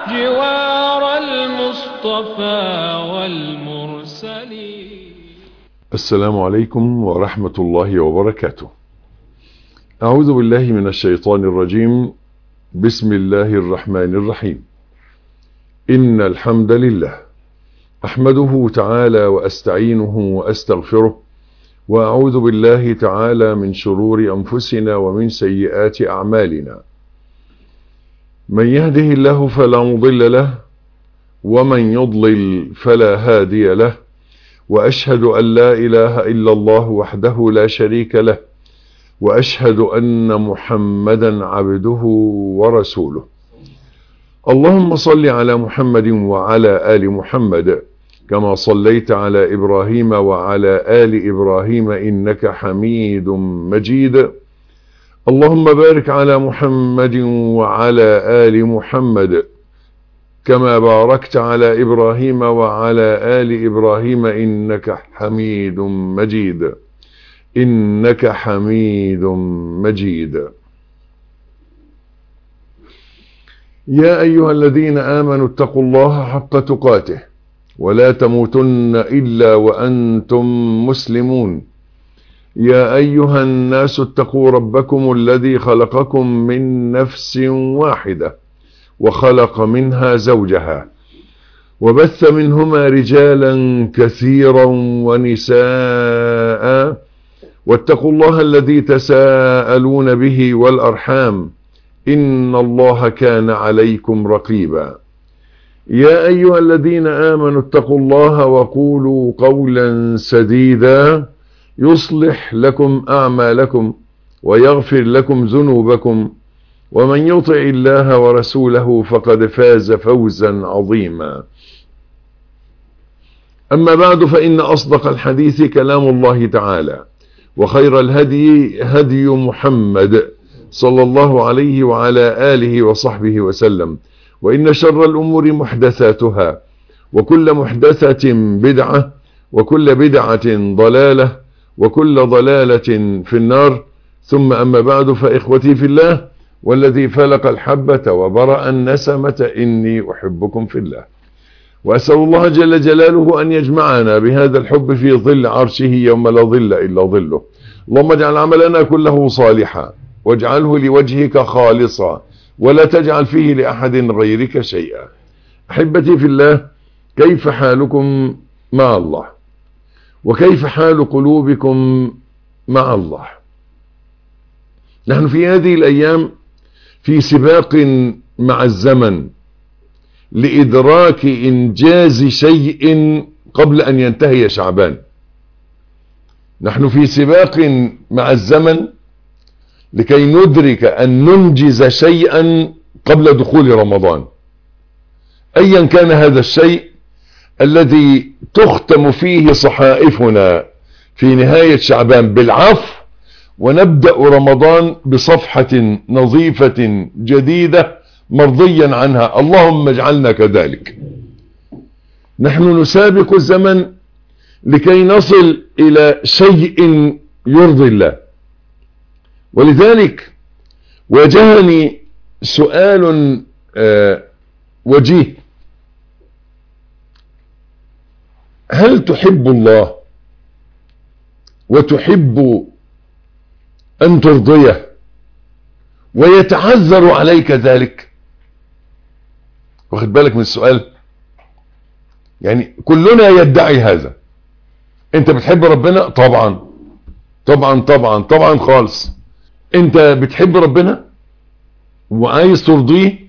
جوار المصطفى والمرسلين السلام عليكم ورحمة الله وبركاته أعوذ بالله من الشيطان الرجيم بسم الله الرحمن الرحيم إن الحمد لله أحمده تعالى وأستعينه وأستغفره وأعوذ بالله تعالى من شرور أنفسنا ومن سيئات أعمالنا من يهده الله فلا مضل له ومن يضلل فلا هادي له وأشهد أن لا إله إلا الله وحده لا شريك له وأشهد أن محمدا عبده ورسوله اللهم صل على محمد وعلى آل محمد كما صليت على إبراهيم وعلى آل إبراهيم إنك حميد مجيد اللهم بارك على محمد وعلى آل محمد كما باركت على إبراهيم وعلى آل إبراهيم إنك حميد مجيد إنك حميد مجيد يا أيها الذين آمنوا اتقوا الله حق تقاته ولا تموتن إلا وأنتم مسلمون يا أيها الناس اتقوا ربكم الذي خلقكم من نفس واحدة وخلق منها زوجها وبث منهما رجالا كثيرا ونساء واتقوا الله الذي تساءلون به والأرحام إن الله كان عليكم رقيبا يا أيها الذين آمنوا اتقوا الله وقولوا قولا سديدا يصلح لكم أعمالكم ويغفر لكم ذنوبكم ومن يطع الله ورسوله فقد فاز فوزا عظيما أما بعد فإن أصدق الحديث كلام الله تعالى وخير الهدي هدي محمد صلى الله عليه وعلى آله وصحبه وسلم وإن شر الأمور محدثاتها وكل محدثة بدعة وكل بدعة ضلالة وكل ضلالة في النار ثم أما بعد فإخوتي في الله والذي فلق الحبة وبرأ النسمة إني أحبكم في الله وأسأل الله جل جلاله أن يجمعنا بهذا الحب في ظل عرشه يوم لا ظل إلا ظله اللهم اجعل عملنا كله صالحا واجعله لوجهك خالصا ولا تجعل فيه لأحد غيرك شيئا أحبتي في الله كيف حالكم مع الله وكيف حال قلوبكم مع الله نحن في هذه الأيام في سباق مع الزمن لإدراك إنجاز شيء قبل أن ينتهي شعبان نحن في سباق مع الزمن لكي ندرك أن ننجز شيئا قبل دخول رمضان أيا كان هذا الشيء الذي تختم فيه صحائفنا في نهاية شعبان بالعفو ونبدأ رمضان بصفحة نظيفة جديدة مرضيا عنها اللهم اجعلنا كذلك نحن نسابق الزمن لكي نصل إلى شيء يرضي الله ولذلك واجهني سؤال آه وجيه هل تحب الله وتحب أن ترضيه ويتعذر عليك ذلك واخد بالك من السؤال يعني كلنا يدعي هذا انت بتحب ربنا طبعا طبعا طبعا طبعا خالص انت بتحب ربنا وعايز ترضيه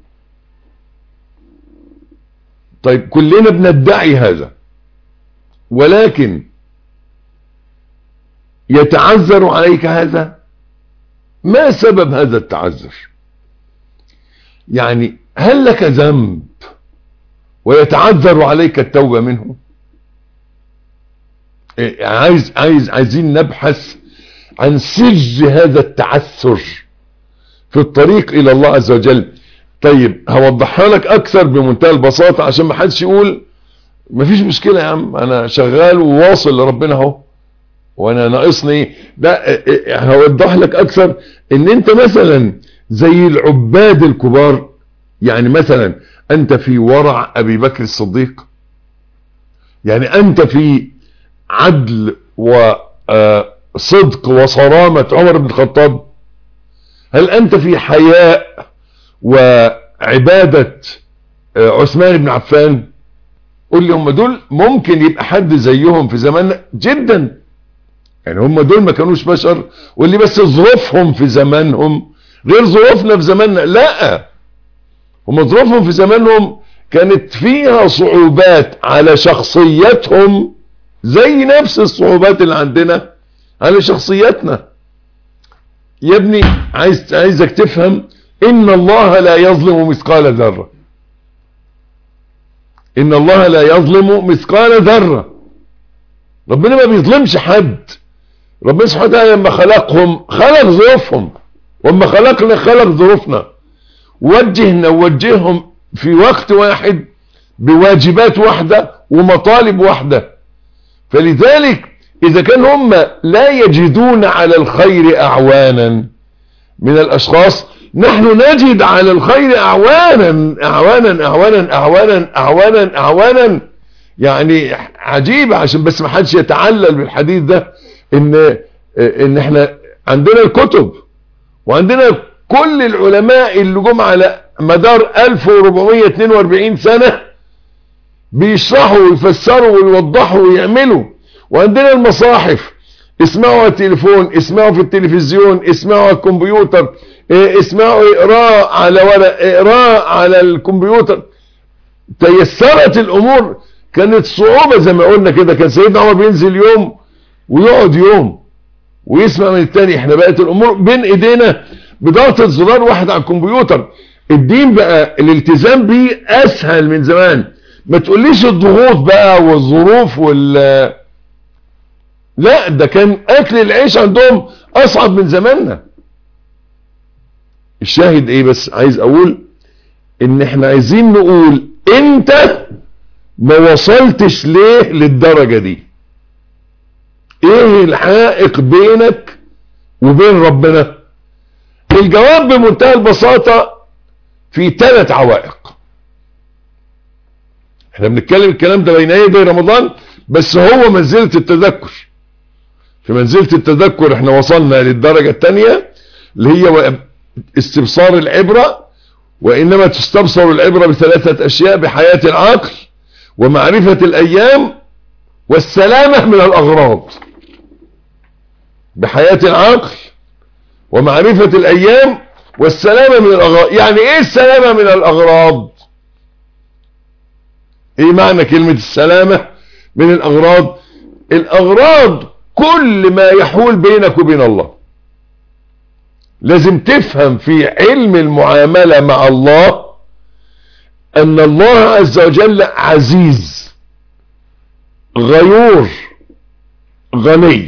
طيب كلنا بندعي هذا ولكن يتعذر عليك هذا ما سبب هذا التعذر يعني هل لك ذنب ويتعذر عليك التوبة منه عايز عايز عايزين نبحث عن سر هذا التعثر في الطريق الى الله عز وجل طيب هوضحها لك اكثر بمنتهى البساطة عشان ما حدش يقول مفيش مشكلة يا عم انا شغال وواصل لربنا اهو وانا ناقصني ايه ده هوضح لك اكثر ان انت مثلا زي العباد الكبار يعني مثلا انت في ورع ابي بكر الصديق يعني انت في عدل وصدق وصرامة عمر بن الخطاب هل انت في حياء وعبادة عثمان بن عفان قول لي هم دول ممكن يبقى حد زيهم في زماننا جدا يعني هم دول ما كانوش بشر واللي بس ظروفهم في زمانهم غير ظروفنا في زماننا لا هم ظروفهم في زمانهم كانت فيها صعوبات على شخصيتهم زي نفس الصعوبات اللي عندنا على شخصيتنا يا ابني عايز عايزك تفهم ان الله لا يظلم مثقال ذره ان الله لا يظلم مثقال ذره ربنا ما بيظلمش حد ربنا سبحانه وتعالى لما خلقهم خلق ظروفهم وما خلقنا خلق ظروفنا وجهنا ووجههم في وقت واحد بواجبات واحدة ومطالب واحدة فلذلك إذا كان هم لا يجدون على الخير أعوانا من الأشخاص نحن نجد على الخير أعوانا أعوانا أعوانا أعوانا أعوانا أعوانا يعني عجيبة عشان بس ما حدش يتعلل بالحديث ده ان ان احنا عندنا الكتب وعندنا كل العلماء اللي جم على مدار 1442 سنة بيشرحوا ويفسروا ويوضحوا ويعملوا وعندنا المصاحف اسمعوا على التليفون اسمعوا في التلفزيون اسمعوا على الكمبيوتر اسمعوا اقراء على ورق اقراء على الكمبيوتر تيسرت الامور كانت صعوبة زي ما قلنا كده كان سيدنا عمر بينزل يوم ويقعد يوم ويسمع من التاني احنا بقت الامور بين ايدينا بضغطة زرار واحد على الكمبيوتر الدين بقى الالتزام بيه اسهل من زمان ما تقوليش الضغوط بقى والظروف وال لا ده كان اكل العيش عندهم اصعب من زماننا الشاهد ايه بس عايز اقول ان احنا عايزين نقول انت ما وصلتش ليه للدرجة دي ايه الحائق بينك وبين ربنا الجواب بمنتهى البساطة في ثلاث عوائق احنا بنتكلم الكلام ده بين يدي رمضان بس هو منزلة التذكر في منزلة التذكر احنا وصلنا للدرجة الثانية اللي هي استبصار العبرة وانما تستبصر العبرة بثلاثة اشياء بحياة العقل ومعرفة الايام والسلامة من الاغراض بحياة العقل ومعرفة الايام والسلامة من الاغراض يعني ايه السلامة من الاغراض ايه معنى كلمة السلامة من الاغراض الاغراض كل ما يحول بينك وبين الله لازم تفهم في علم المعاملة مع الله ان الله عز وجل عزيز غيور غني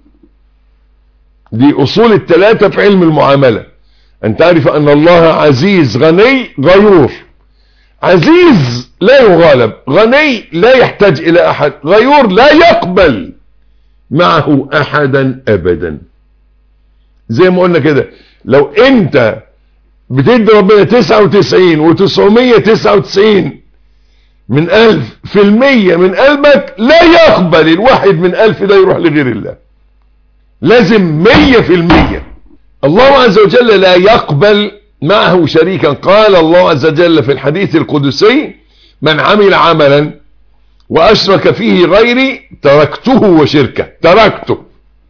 دي اصول الثلاثة في علم المعاملة ان تعرف ان الله عزيز غني غيور عزيز لا يغالب غني لا يحتاج الى احد غيور لا يقبل معه احدا ابدا زي ما قلنا كده لو انت بتدي ربنا 99 و999 من ألف في المية من قلبك لا يقبل الواحد من ألف ده يروح لغير الله لازم مية في المية الله عز وجل لا يقبل معه شريكا قال الله عز وجل في الحديث القدسي من عمل عملا وأشرك فيه غيري تركته وشركه تركته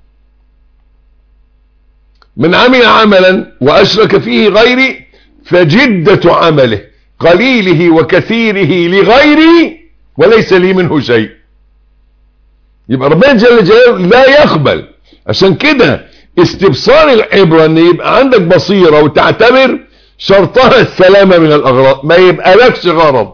من عمل عملا وأشرك فيه غيري فجدة عمله قليله وكثيره لغيري وليس لي منه شيء يبقى ربنا جل جلاله لا يقبل عشان كده استبصار العبرة ان يبقى عندك بصيرة وتعتبر شرطها السلامة من الاغراض ما يبقى لكش غرض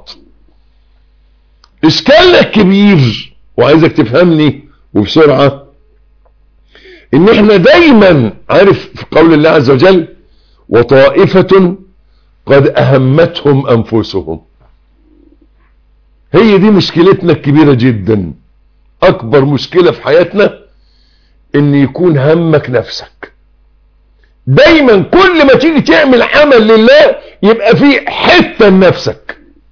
اشكالك كبير وعايزك تفهمني وبسرعة ان احنا دايما عارف في قول الله عز وجل وطائفة قد اهمتهم انفسهم هي دي مشكلتنا الكبيرة جدا اكبر مشكلة في حياتنا ان يكون همك نفسك دايما كل ما تيجي تعمل عمل لله يبقى في حتة لنفسك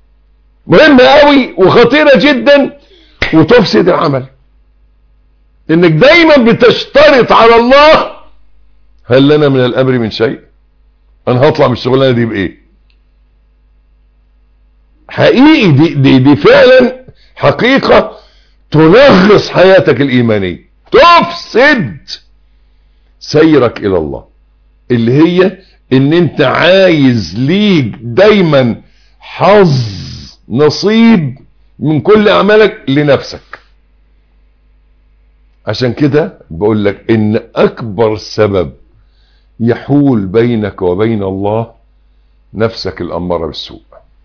مهمة قوي وخطيرة جدا وتفسد العمل انك دايما بتشترط على الله هل لنا من الامر من شيء انا هطلع من الشغلانه دي بايه حقيقي دي, دي, دي فعلا حقيقة تنغص حياتك الايمانية تفسد سيرك الى الله اللي هي ان انت عايز ليك دايما حظ نصيب من كل اعمالك لنفسك عشان كده بقول لك ان اكبر سبب يحول بينك وبين الله نفسك الاماره بالسوء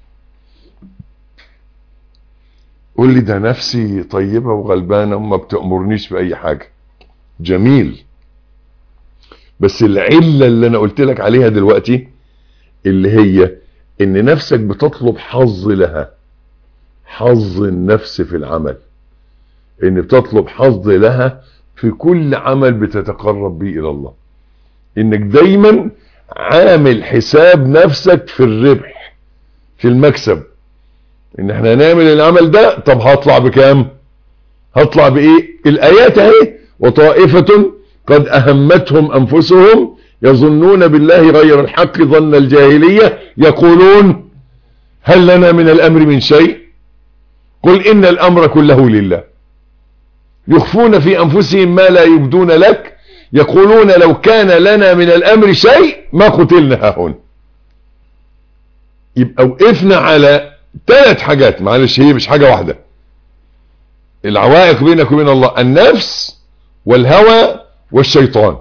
قول لي ده نفسي طيبه وغلبانه وما بتامرنيش باي حاجه جميل بس العله اللي انا قلت لك عليها دلوقتي اللي هي ان نفسك بتطلب حظ لها حظ النفس في العمل ان بتطلب حظ لها في كل عمل بتتقرب به الى الله انك دايما عامل حساب نفسك في الربح في المكسب ان احنا هنعمل العمل ده طب هطلع بكام هطلع بايه الايات اهي وطائفة قد اهمتهم انفسهم يظنون بالله غير الحق ظن الجاهلية يقولون هل لنا من الامر من شيء قل ان الامر كله لله يخفون في انفسهم ما لا يبدون لك يقولون لو كان لنا من الامر شيء ما قتلنا هنا يبقى وقفنا على ثلاث حاجات معلش هي مش حاجة واحدة العوائق بينك وبين الله النفس والهوى والشيطان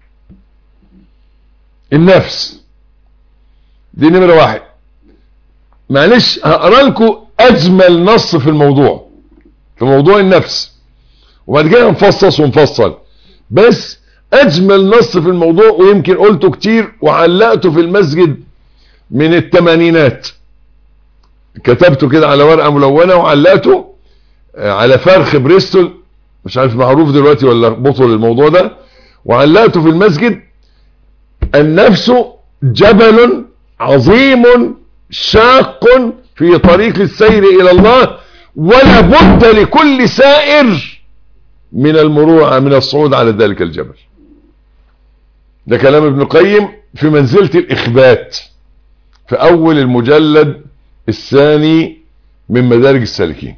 النفس دي نمرة واحد معلش هقرا لكم اجمل نص في الموضوع في موضوع النفس وبعد كده نفصص ونفصل بس اجمل نص في الموضوع ويمكن قلته كتير وعلقته في المسجد من الثمانينات كتبته كده على ورقة ملونة وعلقته على فرخ بريستول مش عارف معروف دلوقتي ولا بطل الموضوع ده وعلقته في المسجد النفس جبل عظيم شاق في طريق السير الى الله ولا بد لكل سائر من المروع من الصعود على ذلك الجبل ده كلام ابن قيم في منزلة الاخبات في اول المجلد الثاني من مدارج السالكين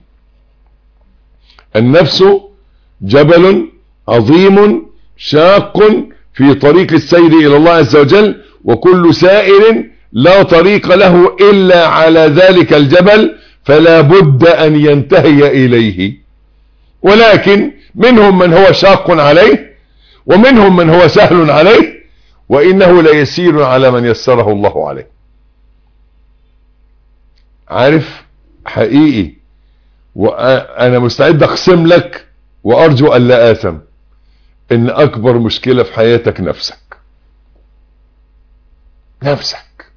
النفس جبل عظيم شاق في طريق السير الى الله عز وجل وكل سائر لا طريق له الا على ذلك الجبل فلا بد ان ينتهي اليه ولكن منهم من هو شاق عليه ومنهم من هو سهل عليه وانه ليسير على من يسره الله عليه عارف حقيقي وانا مستعد اقسم لك وارجو ان لا اثم ان اكبر مشكلة في حياتك نفسك نفسك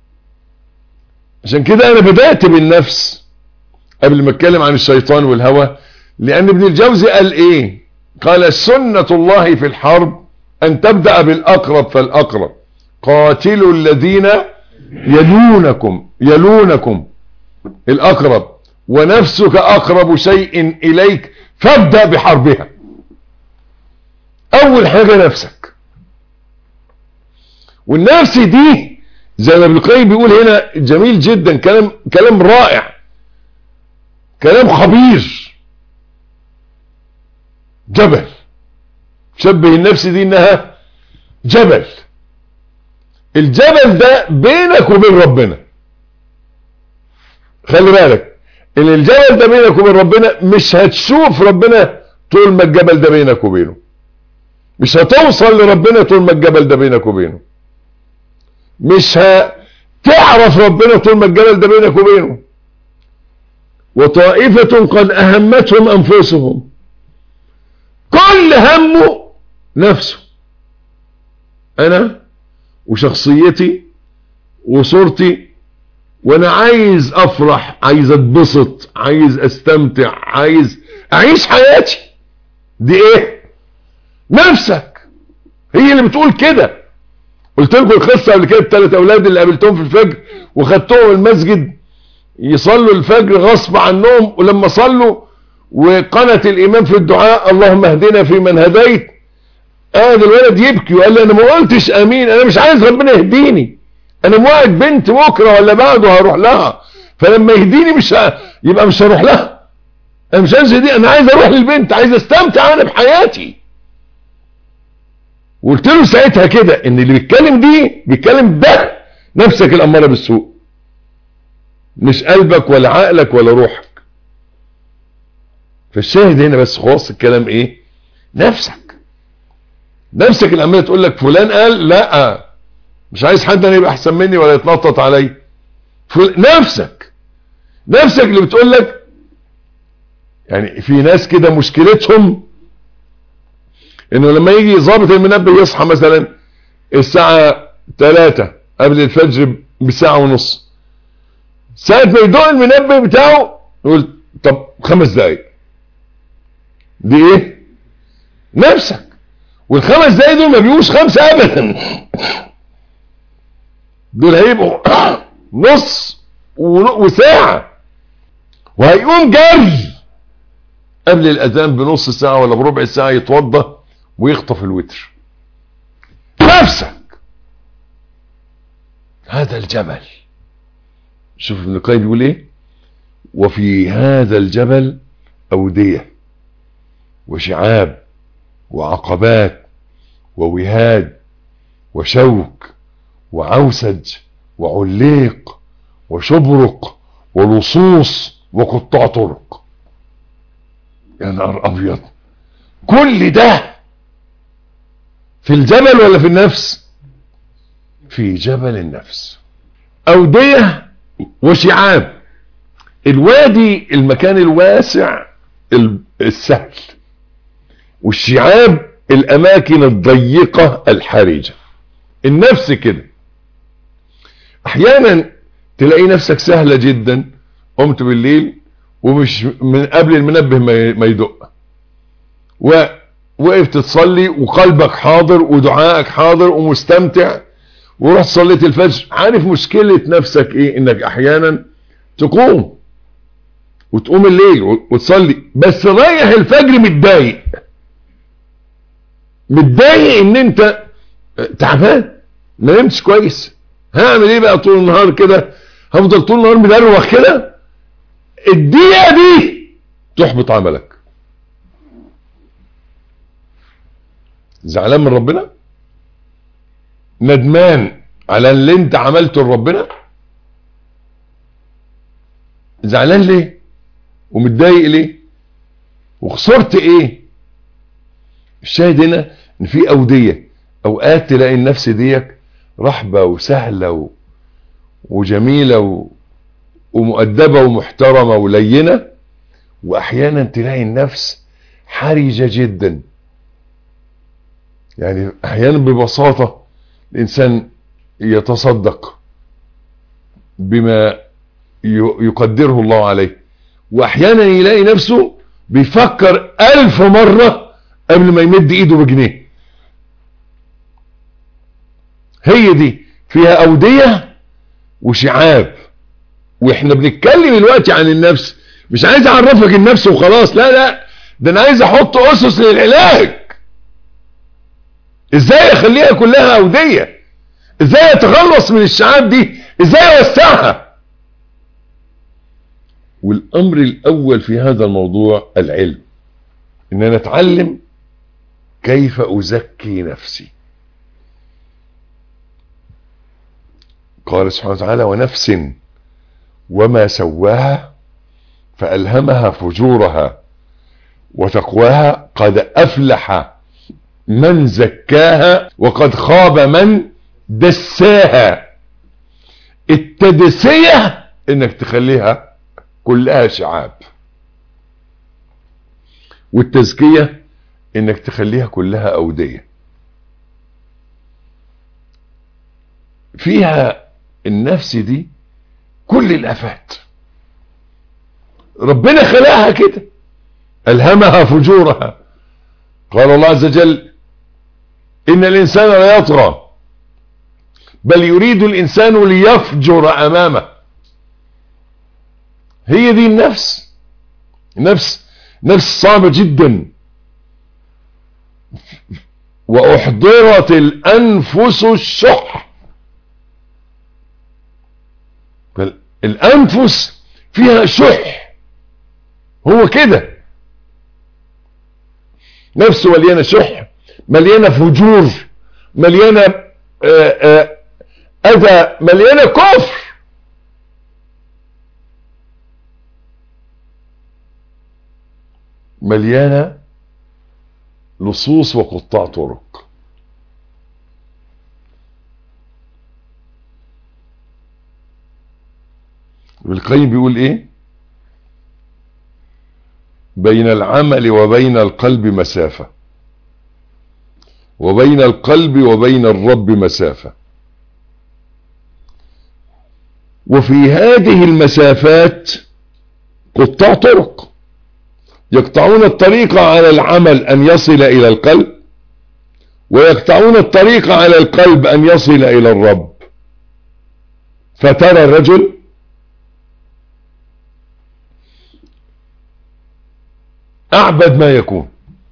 عشان كده انا بدأت بالنفس قبل ما اتكلم عن الشيطان والهوى لان ابن الجوزي قال ايه قال سنة الله في الحرب ان تبدأ بالاقرب فالاقرب قاتلوا الذين يلونكم يلونكم الاقرب ونفسك اقرب شيء اليك فابدأ بحربها اول حاجة نفسك والنفس دي زي ما ابن القيم بيقول هنا جميل جدا كلام كلام رائع كلام خبير جبل شبه النفس دي انها جبل الجبل ده بينك وبين ربنا خلي بالك ان الجبل ده بينك وبين ربنا مش هتشوف ربنا طول ما الجبل ده بينك وبينه مش هتوصل لربنا طول ما الجبل ده بينك وبينه مش هتعرف ربنا طول ما الجبل ده بينك وبينه وطائفة قد أهمتهم أنفسهم كل همه نفسه أنا وشخصيتي وصورتي وانا عايز افرح عايز اتبسط عايز استمتع عايز اعيش حياتي دي ايه نفسك هي اللي بتقول كده قلت لكم القصه قبل كده الثلاث اولاد اللي قابلتهم في الفجر وخدتهم المسجد يصلوا الفجر غصب عنهم ولما صلوا وقنت الامام في الدعاء اللهم اهدنا في من هديت هذا الولد يبكي وقال لي انا ما قلتش امين انا مش عايز ربنا يهديني انا موعد بنت بكره ولا بعده هروح لها فلما يهديني مش ه... يبقى مش هروح لها انا مش عايز دي انا عايز اروح للبنت عايز استمتع انا بحياتي وقلت له ساعتها كده ان اللي بيتكلم دي بيتكلم ده نفسك الاماره بالسوء مش قلبك ولا عقلك ولا روحك فالشاهد هنا بس خلاص الكلام ايه نفسك نفسك اللي عماله تقول لك فلان قال لا مش عايز حد انا يبقى احسن مني ولا يتنطط علي فل... نفسك نفسك اللي بتقول لك يعني في ناس كده مشكلتهم انه لما يجي ظابط المنبه يصحى مثلا الساعة 3 قبل الفجر بساعة ونص ساعة ما يدق المنبه بتاعه يقول طب خمس دقايق دي ايه نفسك والخمس دقايق دول ما بيبقوش خمسة ابدا دول هيبقوا نص وساعة وهيقوم جري قبل الاذان بنص ساعة ولا بربع ساعة يتوضى ويخطف الوتر نفسك هذا الجبل شوف ابن القيم بيقول ايه وفي هذا الجبل اودية وشعاب وعقبات ووهاد وشوك وعوسج وعليق وشبرق ولصوص وقطاع طرق يا نهار ابيض كل ده في الجبل ولا في النفس في جبل النفس اودية وشعاب الوادي المكان الواسع السهل والشعاب الاماكن الضيقة الحرجة النفس كده احيانا تلاقي نفسك سهلة جدا قمت بالليل ومش من قبل المنبه ما يدق ووقفت تصلي وقلبك حاضر ودعائك حاضر ومستمتع ورحت صليت الفجر عارف مشكلة نفسك ايه انك احيانا تقوم وتقوم الليل وتصلي بس رايح الفجر متضايق متضايق ان انت تعبان ما نمتش كويس هعمل ايه بقى طول النهار كده هفضل طول النهار مدروخ كده الدقيقة دي تحبط عملك زعلان من ربنا ندمان على اللي انت عملته لربنا زعلان ليه ومتضايق ليه وخسرت ايه الشاهد هنا ان في اودية اوقات تلاقي النفس ديك رحبة وسهلة و... وجميلة و... ومؤدبة ومحترمة ولينة واحيانا تلاقي النفس حرجة جدا يعني احيانا ببساطة الانسان يتصدق بما يقدره الله عليه واحيانا يلاقي نفسه بيفكر الف مرة قبل ما يمد ايده بجنيه هي دي فيها اودية وشعاب واحنا بنتكلم دلوقتي عن النفس مش عايز اعرفك النفس وخلاص لا لا ده انا عايز احط اسس للعلاج ازاي اخليها كلها اودية ازاي اتخلص من الشعاب دي ازاي اوسعها والامر الاول في هذا الموضوع العلم ان انا اتعلم كيف ازكي نفسي قال سبحانه وتعالى ونفس وما سواها فألهمها فجورها وتقواها قد أفلح من زكاها وقد خاب من دساها التدسية انك تخليها كلها شعاب والتزكية انك تخليها كلها اودية فيها النفس دي كل الافات ربنا خلقها كده الهمها فجورها قال الله عز وجل ان الانسان لا يطغى بل يريد الانسان ليفجر امامه ان الانسان لا يطغى بل يريد الانسان ليفجر امامه ان الانسان لا يطغى بل يريد الانسان ليفجر امامه ان الانسان لا يطغى بل يريد الانسان ليفجر امامه ان الانسان لا يطغى بل يريد الانسان ليفجر امامه هي دي النفس نفس نفس صعبة جدا وأحضرت الأنفس الشح الأنفس فيها شح هو كده نفسه مليانة شح مليانة فجور مليانة أذى مليانة كفر مليانة لصوص وقطاع طرق القيم بيقول ايه بين العمل وبين القلب مسافة وبين القلب وبين الرب مسافة وفي هذه المسافات قطاع طرق يقطعون الطريق على العمل أن يصل إلى القلب ويقطعون الطريق على القلب أن يصل إلى الرب فترى الرجل أعبد ما يكون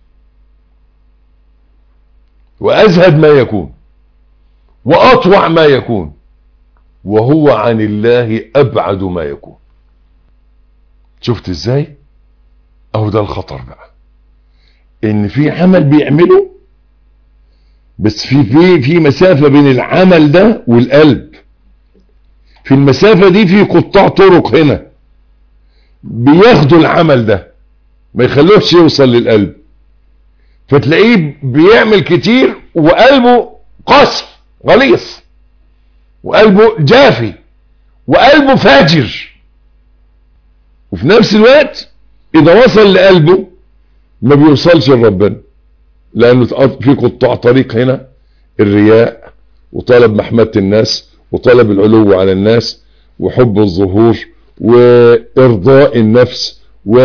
وأزهد ما يكون وأطوع ما يكون وهو عن الله أبعد ما يكون شفت ازاي اهو ده الخطر بقى ان في عمل بيعمله بس في في في مسافة بين العمل ده والقلب في المسافة دي في قطاع طرق هنا بياخدوا العمل ده ما يخلوهش يوصل للقلب فتلاقيه بيعمل كتير وقلبه قاسي غليظ وقلبه جافي وقلبه فاجر وفي نفس الوقت اذا وصل لقلبه ما بيوصلش لربنا لانه في قطاع طريق هنا الرياء وطلب محمدة الناس وطلب العلو على الناس وحب الظهور وارضاء النفس و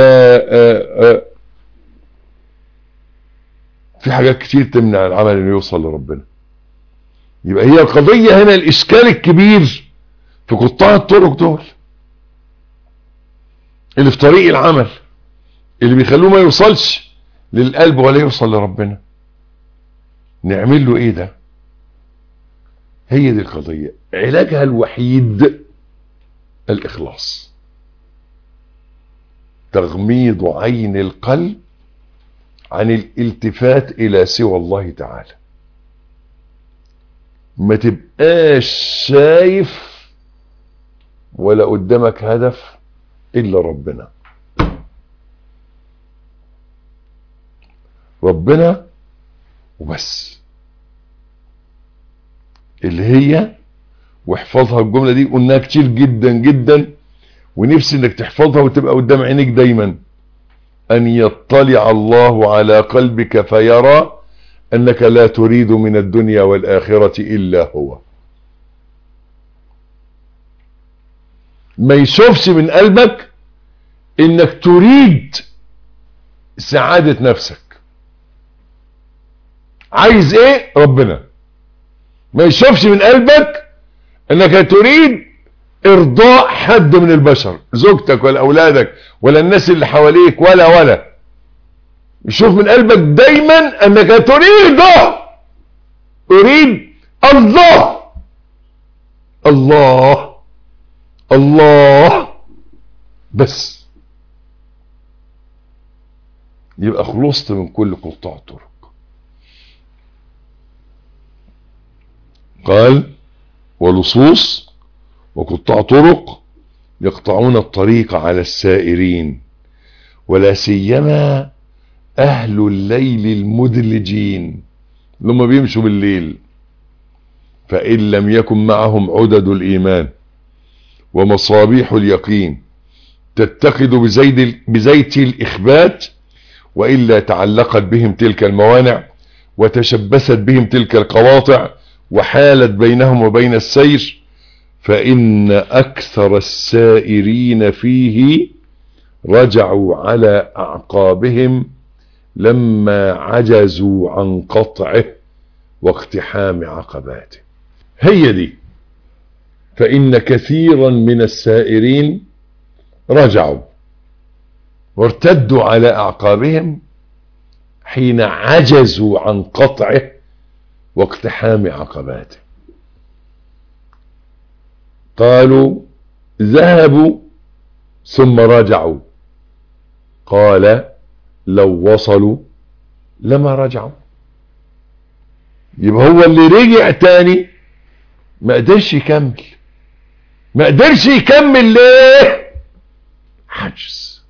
في حاجات كتير تمنع العمل انه يوصل لربنا يبقى هي القضية هنا الاشكال الكبير في قطاع الطرق دول اللي في طريق العمل اللي بيخلوه ما يوصلش للقلب ولا يوصل لربنا نعمل له ايه ده هي دي القضية علاجها الوحيد الاخلاص تغميض عين القلب عن الالتفات الى سوى الله تعالى ما تبقاش شايف ولا قدامك هدف الا ربنا ربنا وبس اللي هي واحفظها الجملة دي قلناها كتير جدا جدا ونفسي انك تحفظها وتبقى قدام عينيك دايما ان يطلع الله على قلبك فيرى انك لا تريد من الدنيا والاخرة الا هو ما يشوفش من قلبك انك تريد سعادة نفسك عايز ايه ربنا ما يشوفش من قلبك انك تريد ارضاء حد من البشر زوجتك ولا اولادك ولا الناس اللي حواليك ولا ولا يشوف من قلبك دايما انك تريد اريد الله الله الله بس يبقى خلصت من كل قطاع الطرق قال ولصوص وقطاع طرق يقطعون الطريق على السائرين ولا سيما اهل الليل المدلجين لما بيمشوا بالليل فان لم يكن معهم عدد الايمان ومصابيح اليقين تتخذ بزيد بزيت الاخبات والا تعلقت بهم تلك الموانع وتشبثت بهم تلك القواطع وحالت بينهم وبين السير فإن أكثر السائرين فيه رجعوا على أعقابهم لما عجزوا عن قطعه واقتحام عقباته هي دي فإن كثيرا من السائرين رجعوا وارتدوا على أعقابهم حين عجزوا عن قطعه واقتحام عقباته قالوا ذهبوا ثم رجعوا قال لو وصلوا لما رجعوا يبقى هو اللي رجع تاني ما قدرش يكمل ما قدرش يكمل ليه عجز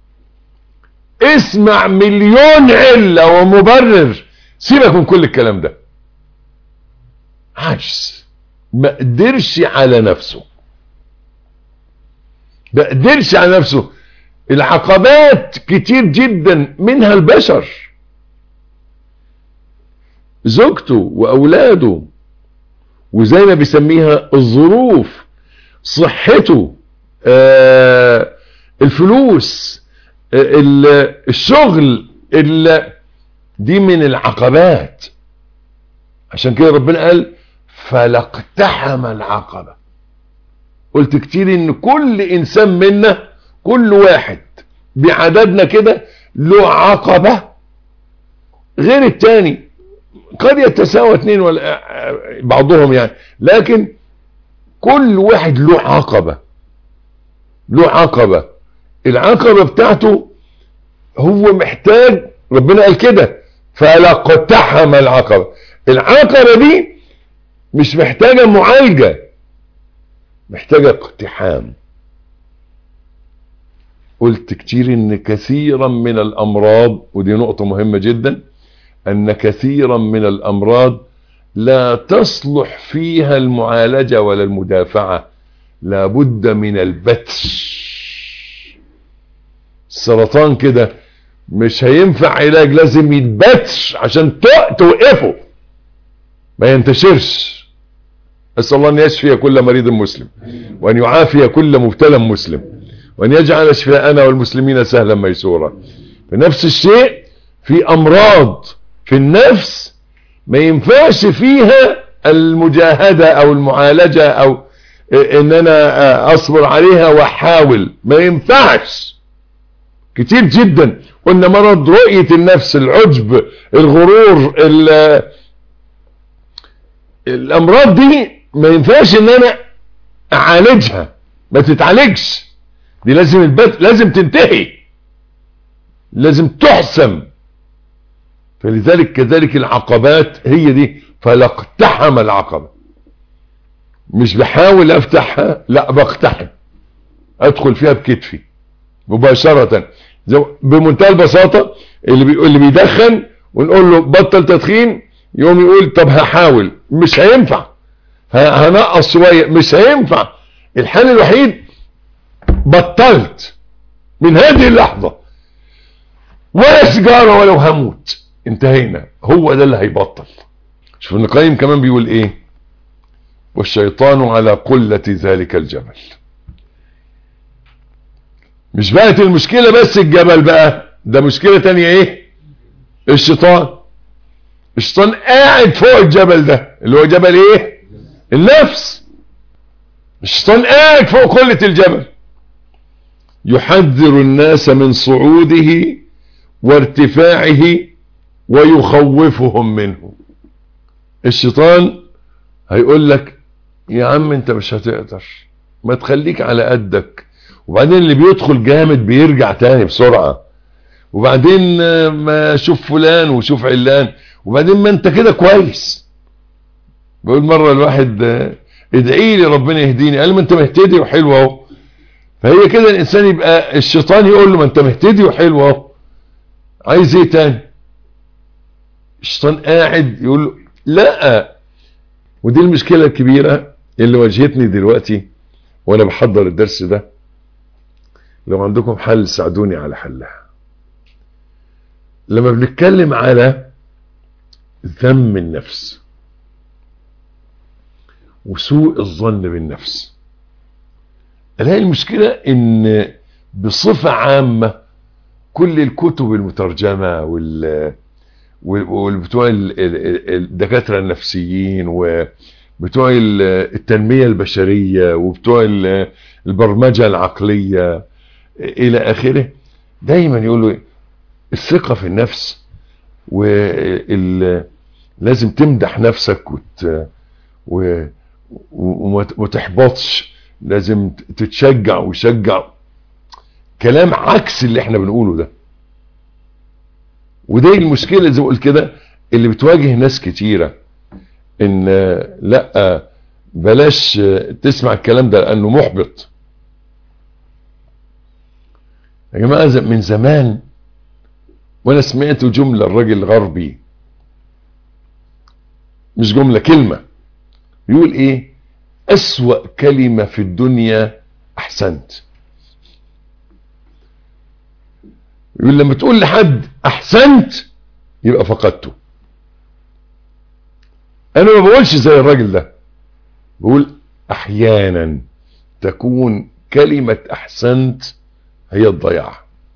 اسمع مليون علة ومبرر سيبك من كل الكلام ده عجز ما قدرش على نفسه ما قدرش على نفسه العقبات كتير جدا منها البشر زوجته واولاده وزي ما بيسميها الظروف صحته آه الفلوس آه الشغل دي من العقبات عشان كده ربنا قال فلاقتحم العقبة قلت كتير ان كل انسان منا كل واحد بعددنا كده له عقبة غير التاني قد يتساوى اتنين ولا بعضهم يعني لكن كل واحد له عقبة له عقبة العقبة بتاعته هو محتاج ربنا قال كده فلاقتحم العقبة العقبة دي مش محتاجة معالجة محتاجة اقتحام قلت كتير ان كثيرا من الامراض ودي نقطة مهمة جدا ان كثيرا من الامراض لا تصلح فيها المعالجة ولا المدافعة لابد من البتش السرطان كده مش هينفع علاج لازم يتبتش عشان توقفه ما ينتشرش اسال الله ان يشفي كل مريض مسلم وان يعافي كل مبتلى مسلم وان يجعل شفاءنا والمسلمين سهلا ميسورا فنفس الشيء في امراض في النفس ما ينفعش فيها المجاهدة او المعالجة او ان انا اصبر عليها واحاول ما ينفعش كتير جدا قلنا مرض رؤية النفس العجب الغرور الامراض دي ما ينفعش ان انا اعالجها ما تتعالجش دي لازم البت... لازم تنتهي لازم تحسم فلذلك كذلك العقبات هي دي فلاقتحم العقبة مش بحاول افتحها لا بقتحم ادخل فيها بكتفي مباشرة بمنتهى البساطة اللي, بي... اللي بيدخن ونقول له بطل تدخين يقوم يقول طب هحاول مش هينفع هنقص شوية مش هينفع الحل الوحيد بطلت من هذه اللحظة ولا سيجارة ولو هموت انتهينا هو ده اللي هيبطل شوف ابن القيم كمان بيقول ايه والشيطان على قلة ذلك الجبل مش بقت المشكلة بس الجبل بقى ده مشكلة تانية ايه الشيطان الشيطان قاعد فوق الجبل ده اللي هو جبل ايه النفس الشيطان قاعد فوق قلة الجبل يحذر الناس من صعوده وارتفاعه ويخوفهم منه الشيطان هيقول لك يا عم انت مش هتقدر ما تخليك على قدك وبعدين اللي بيدخل جامد بيرجع تاني بسرعة وبعدين ما شوف فلان وشوف علان وبعدين ما انت كده كويس بقول مرة الواحد ادعي لي ربنا يهديني قال ما انت مهتدي وحلو اهو فهي كده الانسان يبقى الشيطان يقول له ما انت مهتدي وحلو اهو عايز ايه تاني الشيطان قاعد يقول له لا ودي المشكلة الكبيرة اللي واجهتني دلوقتي وانا بحضر الدرس ده لو عندكم حل ساعدوني على حلها لما بنتكلم على ذم النفس وسوء الظن بالنفس الاقي المشكلة ان بصفة عامة كل الكتب المترجمة وال وبتوع الدكاترة النفسيين وبتوع التنمية البشرية وبتوع البرمجة العقلية الى اخره دايما يقولوا إيه؟ الثقة في النفس ولازم تمدح نفسك وت... و... وما وما تحبطش لازم تتشجع ويشجع كلام عكس اللي احنا بنقوله ده ودي المشكلة زي ما قلت كده اللي بتواجه ناس كتيرة ان لا بلاش تسمع الكلام ده لانه محبط يا جماعة من زمان وانا سمعت جملة الراجل الغربي مش جملة كلمة يقول ايه اسوأ كلمة في الدنيا احسنت يقول لما تقول لحد احسنت يبقى فقدته انا ما بقولش زي الراجل ده بقول احيانا تكون كلمة احسنت هي الضياع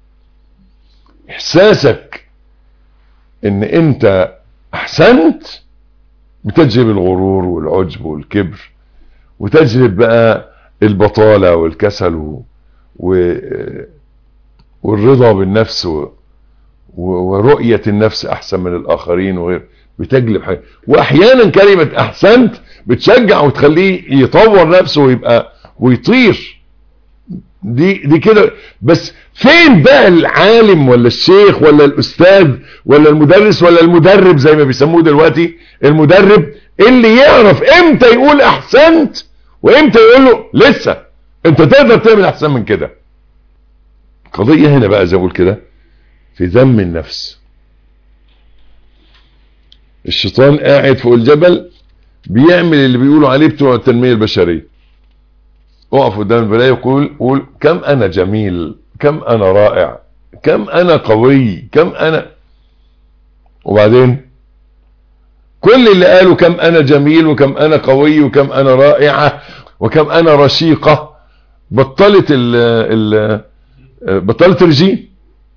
احساسك ان انت احسنت بتجلب الغرور والعجب والكبر وتجلب بقى البطالة والكسل و... و... والرضا بالنفس و... ورؤية النفس احسن من الاخرين وغير بتجلب حاجة واحيانا كلمة احسنت بتشجع وتخليه يطور نفسه ويبقى ويطير دي دي كده بس فين بقى العالم ولا الشيخ ولا الاستاذ ولا المدرس ولا المدرب زي ما بيسموه دلوقتي المدرب اللي يعرف امتى يقول احسنت وامتى يقول له لسه انت تقدر تعمل احسن من كده قضية هنا بقى زي ما اقول كده في ذم النفس الشيطان قاعد فوق الجبل بيعمل اللي بيقولوا عليه بتوع التنمية البشرية اقف قدام المرايه وقول قول كم انا جميل كم انا رائع كم انا قوي كم انا وبعدين كل اللي قالوا كم انا جميل وكم انا قوي وكم انا رائعة وكم انا رشيقة بطلت ال ال بطلت رجيم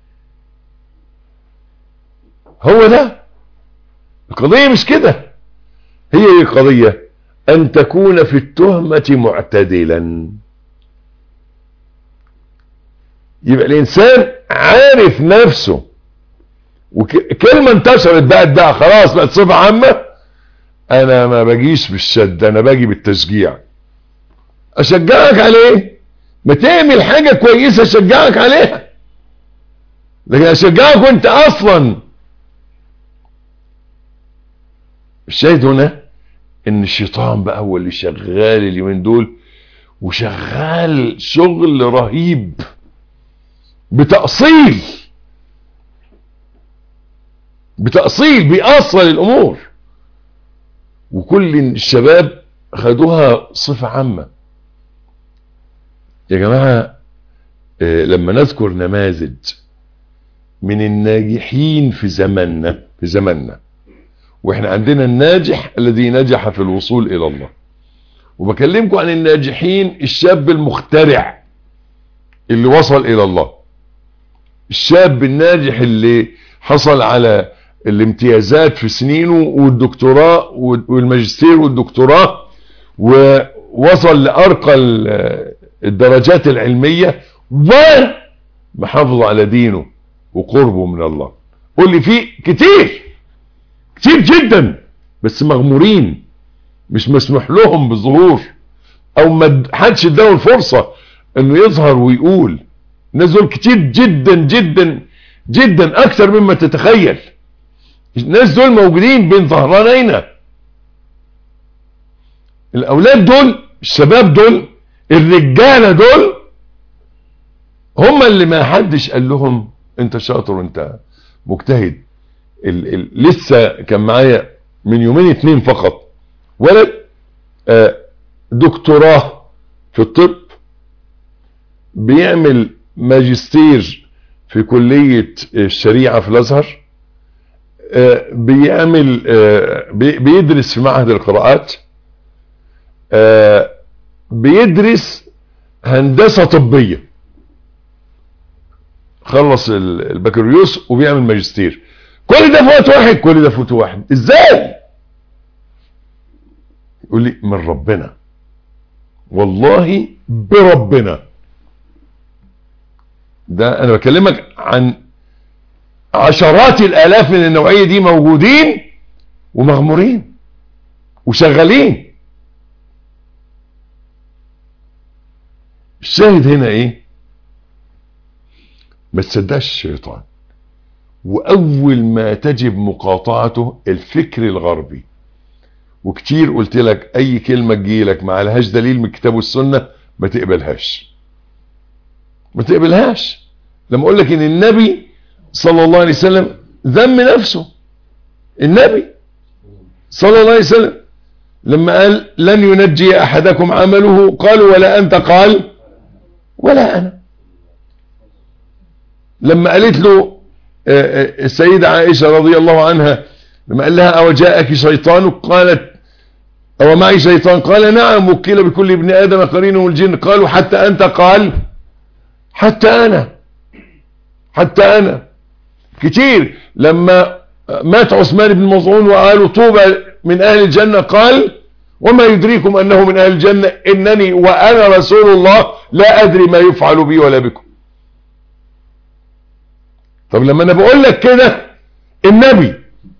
هو ده القضية مش كده هي القضية ان تكون في التهمة معتدلا يبقى الانسان عارف نفسه وكلمة انتشرت بقت بقى خلاص بقت صفة عامة انا ما باجيش بالشد انا باجي بالتشجيع اشجعك عليه ما تعمل حاجة كويسة اشجعك عليها لكن اشجعك وانت اصلا الشاهد هنا ان الشيطان بقى هو اللي شغال اليومين دول وشغال شغل رهيب بتأصيل بتأصيل بيأصل الامور وكل الشباب خدوها صفة عامة يا جماعة لما نذكر نماذج من الناجحين في زماننا في زماننا واحنا عندنا الناجح الذي نجح في الوصول الى الله وبكلمكم عن الناجحين الشاب المخترع اللي وصل الى الله الشاب الناجح اللي حصل على الامتيازات في سنينه والدكتوراه والماجستير والدكتوراه ووصل لارقى الدرجات العلمية ومحافظ على دينه وقربه من الله قول لي فيه كتير كتير جدا بس مغمورين مش مسموح لهم بالظهور او ما حدش اداله الفرصة انه يظهر ويقول الناس دول كتير جدا جدا جدا اكثر مما تتخيل الناس دول موجودين بين ظهرانينا الاولاد دول الشباب دول الرجالة دول هم اللي ما حدش قال لهم انت شاطر وانت مجتهد ال ال لسه كان معايا من يومين اتنين فقط ولد آه دكتوراه في الطب بيعمل ماجستير في كلية الشريعة في الازهر آه بيعمل آه بي بيدرس في معهد القراءات بيدرس هندسة طبية خلص البكالوريوس وبيعمل ماجستير كل ده في وقت واحد كل ده في وقت واحد ازاي يقول لي من ربنا والله بربنا ده انا بكلمك عن عشرات الالاف من النوعية دي موجودين ومغمورين وشغالين الشاهد هنا ايه ما تصدقش الشيطان واول ما تجب مقاطعته الفكر الغربي وكتير قلت لك اي كلمة تجيلك ما لهاش دليل من الكتاب والسنة ما تقبلهاش ما تقبلهاش لما اقول لك ان النبي صلى الله عليه وسلم ذم نفسه النبي صلى الله عليه وسلم لما قال لن ينجي احدكم عمله قال ولا انت قال ولا انا لما قالت له السيدة عائشة رضي الله عنها لما قال لها او جاءك شيطان قالت او معي شيطان قال نعم وكل بكل ابن ادم قرينه الجن قالوا حتى انت قال حتى انا حتى انا كتير لما مات عثمان بن مظعون وقالوا طوبى من اهل الجنة قال وما يدريكم انه من اهل الجنة انني وانا رسول الله لا ادري ما يفعل بي ولا بكم طب لما انا بقول لك كده النبي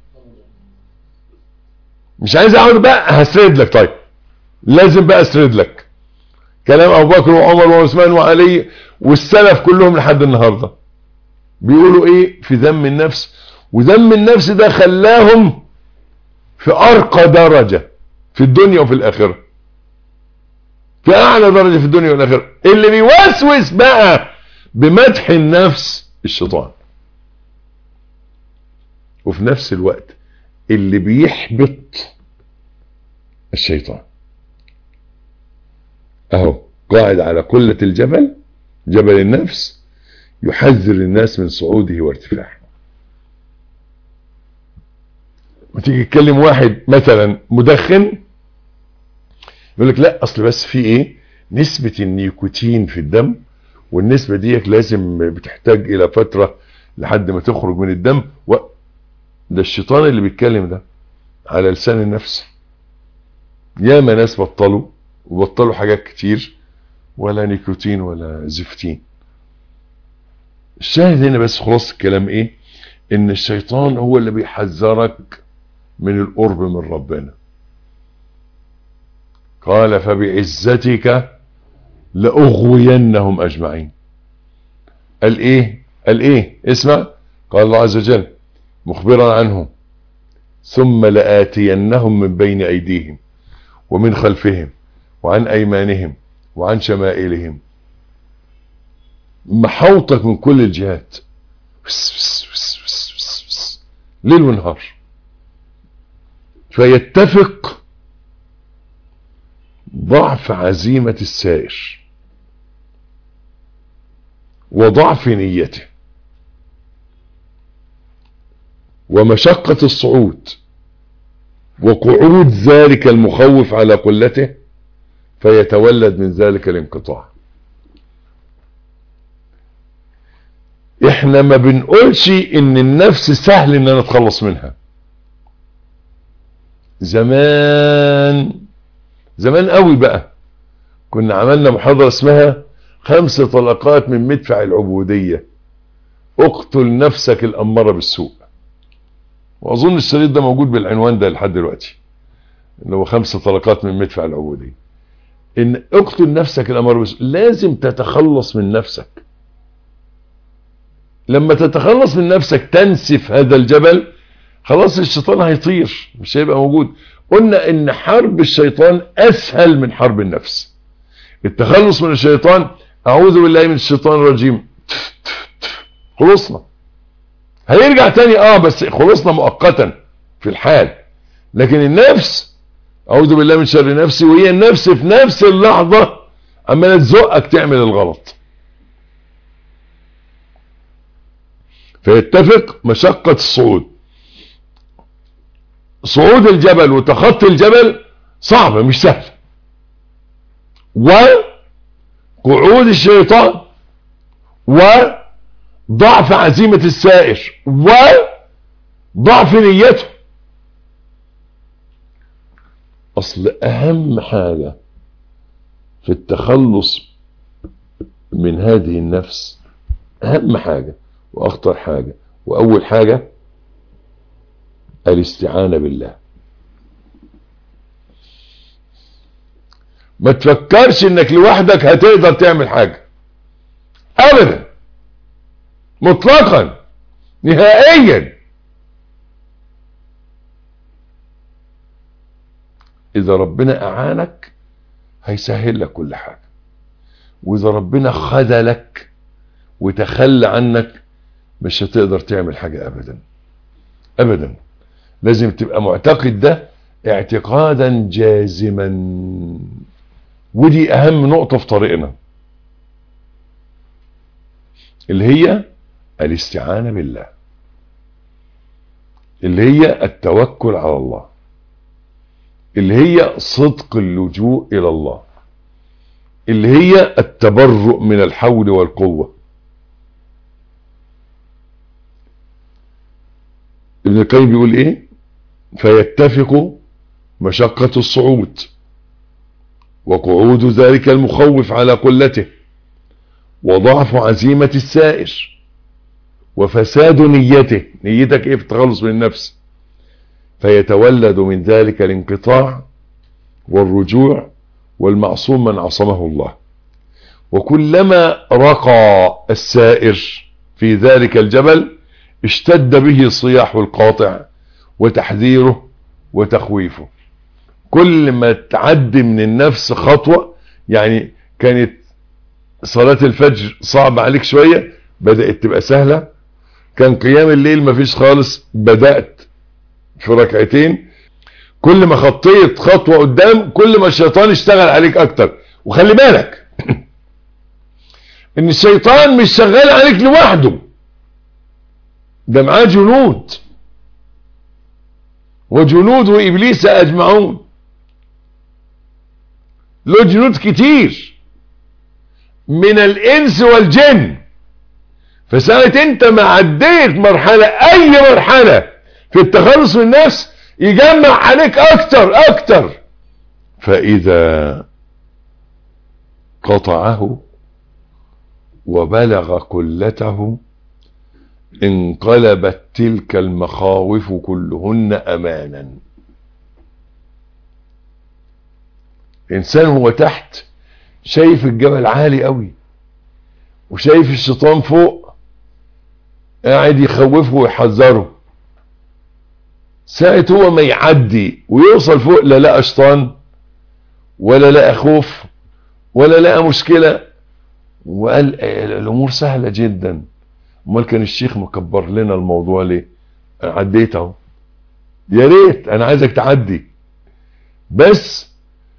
مش عايز اقعد بقى هسرد لك طيب لازم بقى اسرد لك كلام ابو بكر وعمر وعثمان وعلي والسلف كلهم لحد النهارده بيقولوا ايه في ذم النفس وذم النفس ده خلاهم في ارقى درجة في الدنيا وفي الاخرة في اعلى درجة في الدنيا والاخرة اللي بيوسوس بقى بمدح النفس الشيطان وفي نفس الوقت اللي بيحبط الشيطان اهو قاعد على قلة الجبل جبل النفس يحذر الناس من صعوده وارتفاعه ما تيجي تكلم واحد مثلا مدخن يقول لك لا اصل بس في ايه نسبة النيكوتين في الدم والنسبة ديك لازم بتحتاج الى فترة لحد ما تخرج من الدم و... ده الشيطان اللي بيتكلم ده على لسان النفس ياما ناس بطلوا وبطلوا حاجات كتير ولا نيكوتين ولا زفتين الشاهد هنا بس خلاص الكلام ايه ان الشيطان هو اللي بيحذرك من القرب من ربنا قال فبعزتك لأغوينهم أجمعين قال ايه قال ايه اسمع قال الله عز وجل مخبرا عنهم ثم لآتينهم من بين أيديهم ومن خلفهم وعن أيمانهم وعن شمائلهم محوطك من كل الجهات ليل ونهار فيتفق ضعف عزيمة السائر وضعف نيته ومشقة الصعود وقعود ذلك المخوف على قلته فيتولد من ذلك الانقطاع احنا ما بنقولش ان النفس سهل ان انا اتخلص منها زمان زمان قوي بقى كنا عملنا محاضرة اسمها خمس طلقات من مدفع العبودية اقتل نفسك الامارة بالسوء واظن الشريط ده موجود بالعنوان ده لحد دلوقتي اللي هو خمس طلقات من مدفع العبودية ان اقتل نفسك الامارة بالسوء لازم تتخلص من نفسك لما تتخلص من نفسك تنسف هذا الجبل خلاص الشيطان هيطير مش هيبقى موجود قلنا ان حرب الشيطان اسهل من حرب النفس التخلص من الشيطان اعوذ بالله من الشيطان الرجيم خلصنا هيرجع تاني اه بس خلصنا مؤقتا في الحال لكن النفس اعوذ بالله من شر نفسي وهي النفس في نفس اللحظة عمالة تزقك تعمل الغلط فيتفق مشقة الصعود صعود الجبل وتخطي الجبل صعبة مش سهلة وقعود الشيطان وضعف عزيمة السائر وضعف نيته اصل اهم حاجة في التخلص من هذه النفس اهم حاجة واخطر حاجة واول حاجة الاستعانة بالله ما تفكرش انك لوحدك هتقدر تعمل حاجة ابدا مطلقا نهائيا اذا ربنا اعانك هيسهل لك كل حاجة واذا ربنا خذلك وتخلى عنك مش هتقدر تعمل حاجة ابدا ابدا لازم تبقى معتقد ده اعتقادا جازما ودي اهم نقطة في طريقنا اللي هي الاستعانة بالله اللي هي التوكل على الله اللي هي صدق اللجوء الى الله اللي هي التبرؤ من الحول والقوة ابن القيم بيقول ايه فيتفق مشقة الصعود وقعود ذلك المخوف على قلته وضعف عزيمة السائر وفساد نيته نيتك ايه في التخلص من النفس فيتولد من ذلك الانقطاع والرجوع والمعصوم من عصمه الله وكلما رقى السائر في ذلك الجبل اشتد به صياح القاطع وتحذيره وتخويفه كل ما تعدي من النفس خطوة يعني كانت صلاة الفجر صعب عليك شوية بدأت تبقى سهلة كان قيام الليل مفيش خالص بدأت في ركعتين كل ما خطيت خطوة قدام كل ما الشيطان اشتغل عليك اكتر وخلي بالك ان الشيطان مش شغال عليك لوحده ده معاه جنود وجنود ابليس اجمعون له جنود كتير من الانس والجن فساعة انت ما عديت مرحلة اي مرحلة في التخلص من النفس يجمع عليك اكتر اكتر فاذا قطعه وبلغ كلته انقلبت تلك المخاوف كلهن امانا انسان هو تحت شايف الجبل عالي قوي وشايف الشيطان فوق قاعد يخوفه ويحذره ساعة هو ما يعدي ويوصل فوق لا لقى شيطان ولا لقى خوف ولا لقى مشكلة وقال الامور سهلة جدا امال كان الشيخ مكبر لنا الموضوع ليه عديت اهو يا ريت انا عايزك تعدي بس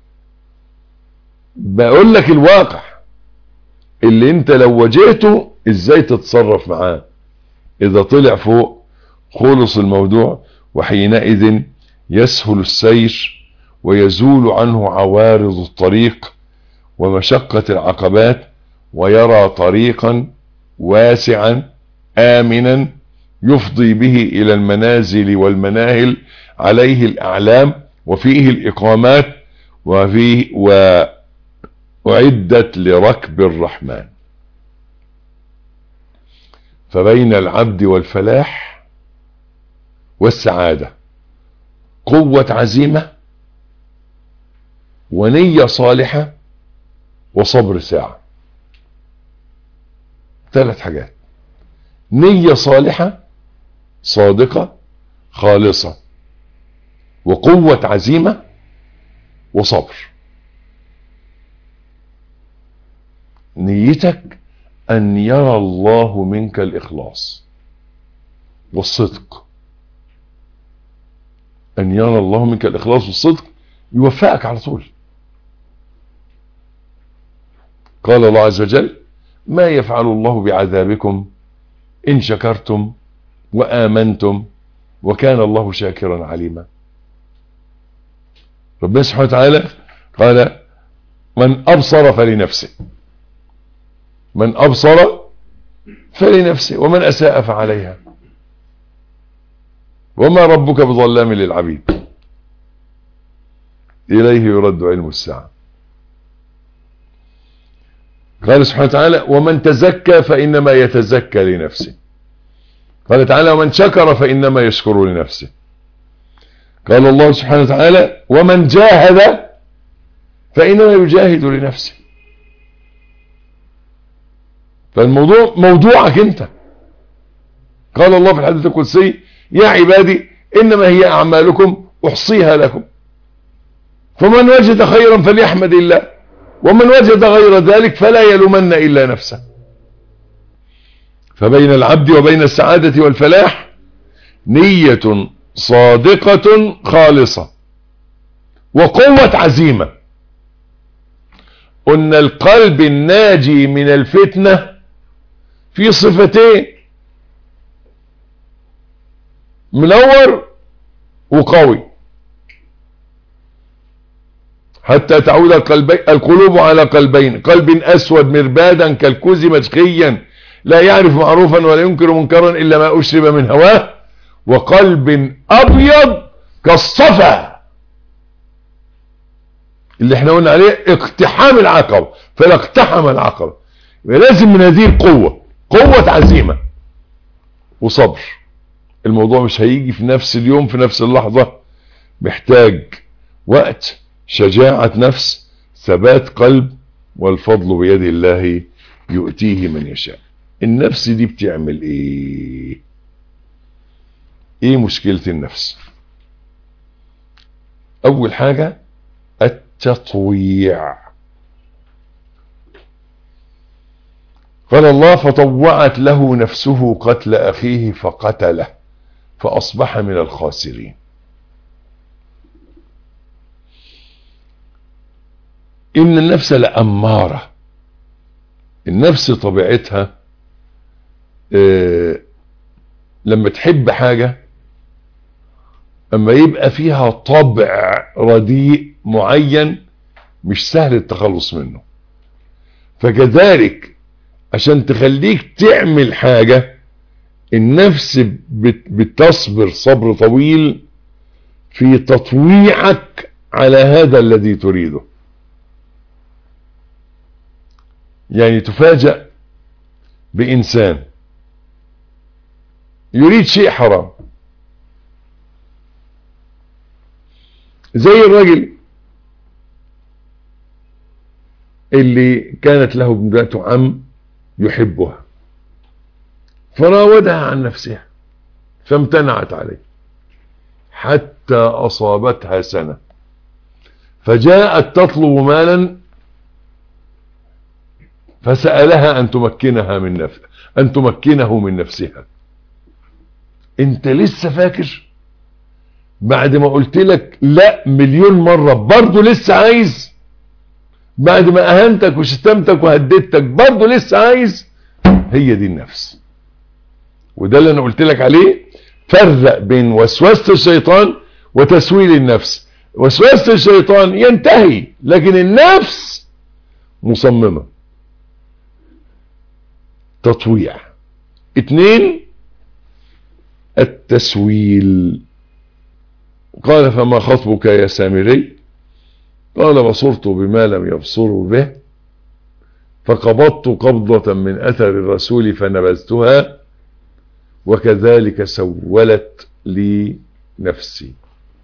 بقول لك الواقع اللي انت لو واجهته ازاي تتصرف معاه اذا طلع فوق خلص الموضوع وحينئذ يسهل السير ويزول عنه عوارض الطريق ومشقة العقبات ويرى طريقا واسعا آمنا يفضي به إلى المنازل والمناهل عليه الأعلام وفيه الإقامات وفيه وأعدت لركب الرحمن فبين العبد والفلاح والسعادة قوة عزيمة ونية صالحة وصبر ساعة ثلاث حاجات نية صالحة صادقة خالصة وقوة عزيمة وصبر نيتك أن يرى الله منك الإخلاص والصدق أن يرى الله منك الإخلاص والصدق يوفقك على طول قال الله عز وجل ما يفعل الله بعذابكم إن شكرتم وآمنتم وكان الله شاكرا عليما ربنا سبحانه وتعالى قال من أبصر فلنفسه من أبصر فلنفسه ومن أساء فعليها وما ربك بظلام للعبيد إليه يرد علم الساعة قال سبحانه وتعالى ومن تزكى فإنما يتزكى لنفسه قال تعالى ومن شكر فإنما يشكر لنفسه قال الله سبحانه وتعالى ومن جاهد فإنما يجاهد لنفسه فالموضوع موضوعك انت قال الله في الحديث القدسي يا عبادي إنما هي أعمالكم أحصيها لكم فمن وجد خيرا فليحمد الله ومن وجد غير ذلك فلا يلومن إلا نفسه فبين العبد وبين السعادة والفلاح نية صادقة خالصة وقوة عزيمة قلنا القلب الناجي من الفتنة في صفتين منور وقوي حتى تعود القلبي القلوب على قلبين قلب أسود مربادا كالكوز مشقيا لا يعرف معروفا ولا ينكر منكرا إلا ما أشرب من هواه وقلب أبيض كالصفا اللي احنا قلنا عليه اقتحام العقبة فلا اقتحم العقبة لازم من هذه القوة قوة عزيمة وصبر الموضوع مش هيجي في نفس اليوم في نفس اللحظة محتاج وقت شجاعة نفس ثبات قلب والفضل بيد الله يؤتيه من يشاء النفس دي بتعمل ايه ايه مشكلة النفس اول حاجة التطويع قال الله فطوعت له نفسه قتل اخيه فقتله فاصبح من الخاسرين ان النفس لأمارة النفس طبيعتها اه لما تحب حاجة اما يبقى فيها طبع رديء معين مش سهل التخلص منه فكذلك عشان تخليك تعمل حاجة النفس بتصبر صبر طويل في تطويعك على هذا الذي تريده يعني تفاجأ بإنسان يريد شيء حرام زي الرجل اللي كانت له ابنة عم يحبها فراودها عن نفسها فامتنعت عليه حتى أصابتها سنة فجاءت تطلب مالا فسألها أن تمكنها من نفس أن تمكنه من نفسها أنت لسه فاكر بعد ما قلت لك لا مليون مرة برضه لسه عايز بعد ما أهنتك وشتمتك وهددتك برضه لسه عايز هي دي النفس وده اللي أنا قلت لك عليه فرق بين وسوسة الشيطان وتسويل النفس وسوسة الشيطان ينتهي لكن النفس مصممة تطويع اتنين التسويل قال فما خطبك يا سامري قال بصرت بما لم يبصروا به فقبضت قبضة من أثر الرسول فنبذتها وكذلك سولت لي نفسي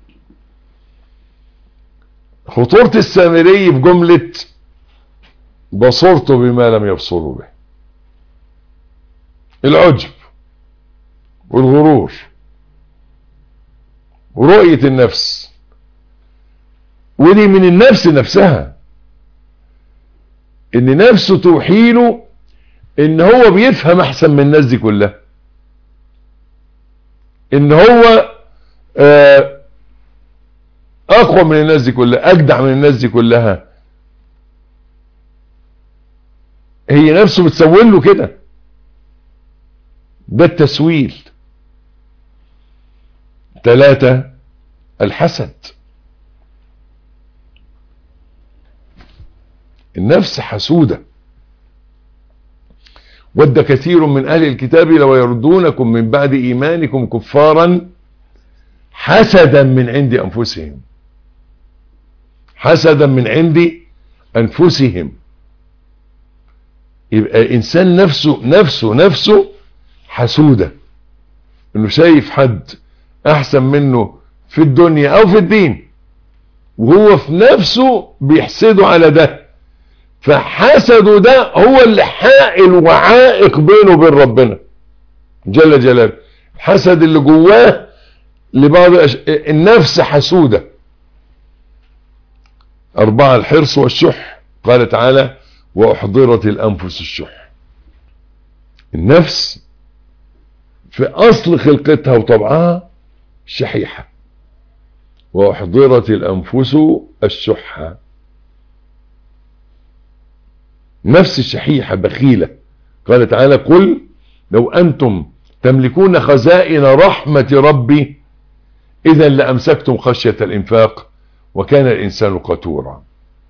خطورة السامري بجملة بصرت بما لم يبصروا به العجب والغرور ورؤية النفس ودي من النفس نفسها ان نفسه توحيله ان هو بيفهم احسن من الناس دي كلها ان هو آه اقوى من الناس دي كلها اجدع من الناس دي كلها هي نفسه بتسول له كده ده التسويل ثلاثة الحسد النفس حسودة ود كثير من أهل الكتاب لو يردونكم من بعد إيمانكم كفارا حسدا من عند أنفسهم حسدا من عند أنفسهم يبقى الانسان نفسه نفسه نفسه حسودة انه شايف حد احسن منه في الدنيا او في الدين وهو في نفسه بيحسده على ده فحسده ده هو اللي حائل وعائق بينه وبين ربنا جل جلاله الحسد اللي جواه لبعض أش... النفس حسودة أربعة الحرص والشح قال تعالى وأحضرت الأنفس الشح النفس في أصل خلقتها وطبعها شحيحة وأحضرت الأنفس الشح نفس الشحيحة بخيلة قال تعالى قل لو أنتم تملكون خزائن رحمة ربي إذا لأمسكتم خشية الإنفاق وكان الإنسان قتورا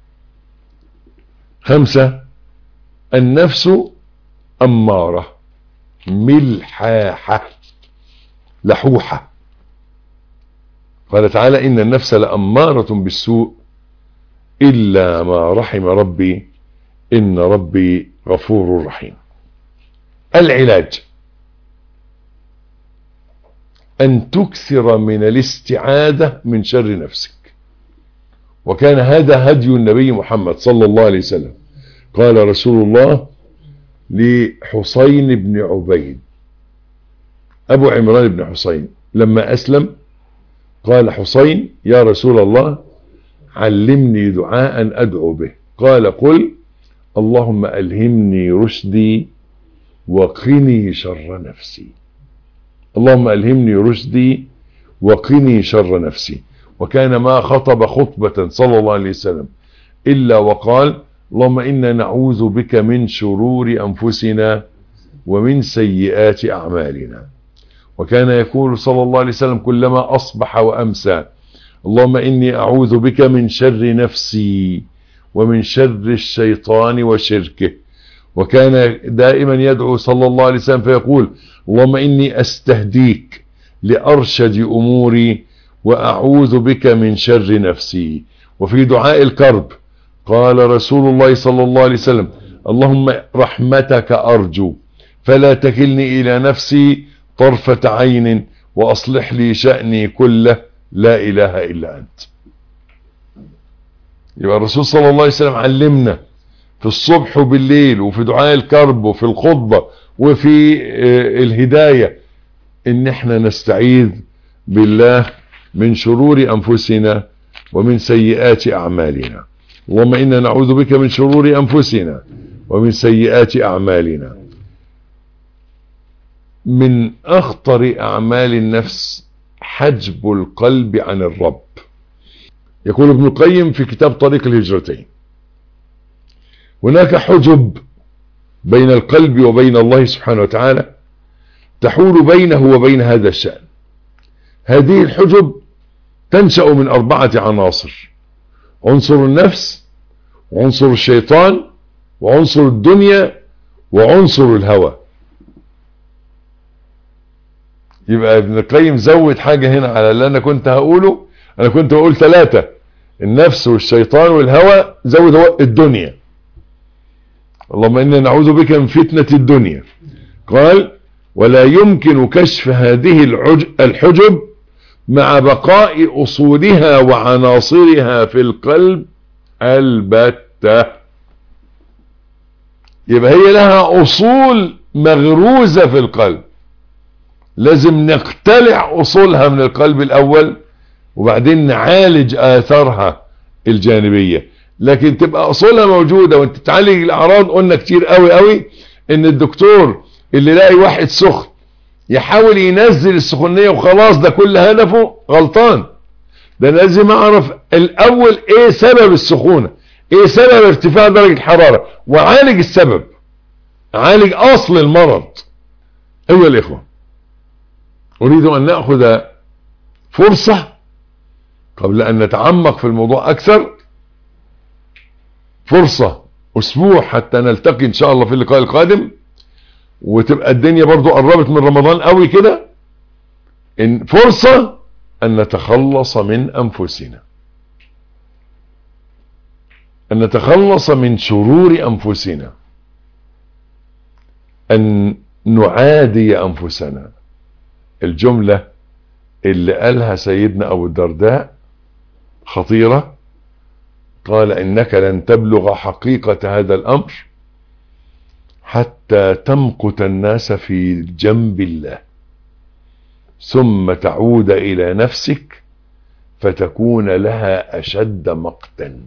خمسة النفس أمارة ملحاحة لحوحة قال تعالى إن النفس لأمارة بالسوء إلا ما رحم ربي إن ربي غفور رحيم العلاج أن تكثر من الاستعاذة من شر نفسك وكان هذا هدي النبي محمد صلى الله عليه وسلم قال رسول الله لحسين بن عبيد أبو عمران بن حسين لما أسلم قال حسين يا رسول الله علمني دعاء أدعو به قال قل اللهم ألهمني رشدي وقني شر نفسي اللهم ألهمني رشدي وقني شر نفسي وكان ما خطب خطبة صلى الله عليه وسلم إلا وقال اللهم إنا نعوذ بك من شرور أنفسنا ومن سيئات أعمالنا وكان يقول صلى الله عليه وسلم كلما أصبح وأمسى اللهم إني أعوذ بك من شر نفسي ومن شر الشيطان وشركه وكان دائما يدعو صلى الله عليه وسلم فيقول اللهم إني أستهديك لأرشد أموري وأعوذ بك من شر نفسي وفي دعاء الكرب قال رسول الله صلى الله عليه وسلم اللهم رحمتك أرجو فلا تكلني إلى نفسي طرفة عين وأصلح لي شأني كله لا إله إلا أنت يبقى الرسول صلى الله عليه وسلم علمنا في الصبح وبالليل وفي دعاء الكرب وفي الخطبة وفي الهداية ان احنا نستعيذ بالله من شرور انفسنا ومن سيئات اعمالنا اللهم انا نعوذ بك من شرور انفسنا ومن سيئات اعمالنا من اخطر اعمال النفس حجب القلب عن الرب يقول ابن القيم في كتاب طريق الهجرتين هناك حجب بين القلب وبين الله سبحانه وتعالى تحول بينه وبين هذا الشأن هذه الحجب تنشأ من أربعة عناصر عنصر النفس وعنصر الشيطان وعنصر الدنيا وعنصر الهوى يبقى ابن القيم زود حاجة هنا على اللي أنا كنت هقوله أنا كنت بقول ثلاثة النفس والشيطان والهوى زود هو الدنيا اللهم إنا نعوذ بك من فتنة الدنيا قال ولا يمكن كشف هذه الحجب مع بقاء أصولها وعناصرها في القلب البتة يبقى هي لها أصول مغروزة في القلب لازم نقتلع أصولها من القلب الأول وبعدين نعالج آثارها الجانبية لكن تبقى أصولها موجودة وانت تعالج الأعراض قلنا كتير قوي قوي ان الدكتور اللي لاقي واحد سخن يحاول ينزل السخونية وخلاص ده كل هدفه غلطان ده لازم اعرف الاول ايه سبب السخونة ايه سبب ارتفاع درجة الحرارة وعالج السبب عالج اصل المرض ايها الاخوة اريد ان نأخذ فرصة قبل ان نتعمق في الموضوع اكثر فرصة اسبوع حتى نلتقي ان شاء الله في اللقاء القادم وتبقى الدنيا برضو قربت من رمضان قوي كده ان فرصة ان نتخلص من انفسنا ان نتخلص من شرور انفسنا أن نعادي أنفسنا الجملة اللي قالها سيدنا أبو الدرداء خطيرة قال إنك لن تبلغ حقيقة هذا الأمر حتى تمقت الناس في جنب الله ثم تعود إلى نفسك فتكون لها أشد مقتا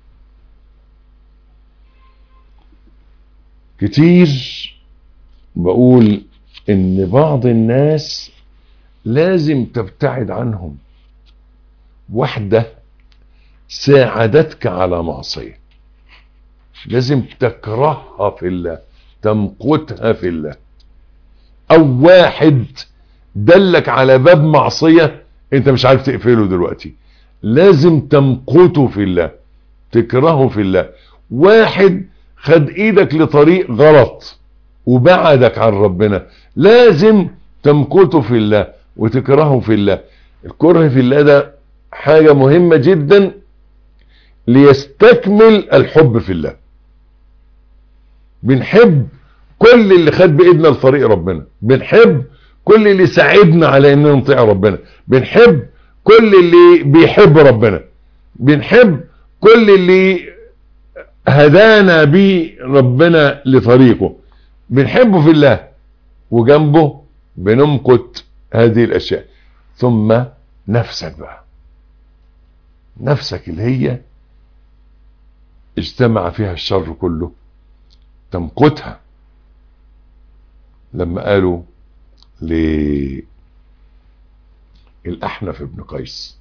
كتير بقول إن بعض الناس لازم تبتعد عنهم واحدة ساعدتك على معصية لازم تكرهها في الله تمقتها في الله او واحد دلك على باب معصية انت مش عارف تقفله دلوقتي لازم تمقته في الله تكرهه في الله واحد خد ايدك لطريق غلط وبعدك عن ربنا لازم تمقته في الله وتكرهه في الله الكره في الله ده حاجة مهمة جدا ليستكمل الحب في الله بنحب كل اللي خد بايدنا لطريق ربنا بنحب كل اللي ساعدنا على اننا نطيع ربنا بنحب كل اللي بيحب ربنا بنحب كل اللي هدانا بيه ربنا لطريقه بنحبه في الله وجنبه بنمقت هذه الاشياء ثم نفسك بقى نفسك اللي هي اجتمع فيها الشر كله تمقتها لما قالوا للأحنف بن قيس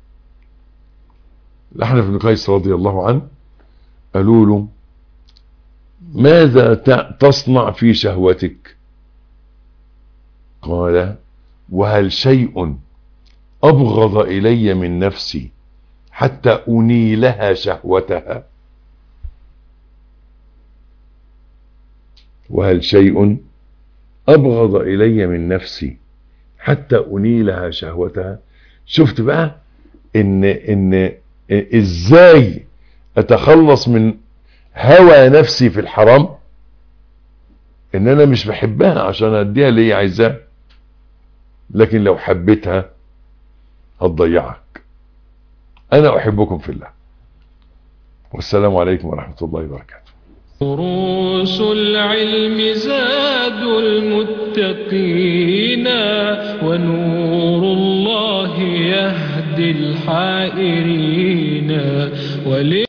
الأحنف بن قيس رضي الله عنه قالوا له ماذا تصنع في شهوتك قال وهل شيء أبغض إلي من نفسي حتى أنيلها شهوتها وهل شيء أبغض إلي من نفسي حتى أنيلها شهوتها شفت بقى إن إن إزاي أتخلص من هوى نفسي في الحرام إن أنا مش بحبها عشان أديها اللي هي عايزاه لكن لو حبيتها هتضيعك أنا أحبكم في الله والسلام عليكم ورحمة الله وبركاته دروس العلم زاد المتقين ونور الله يهدي الحائرين ول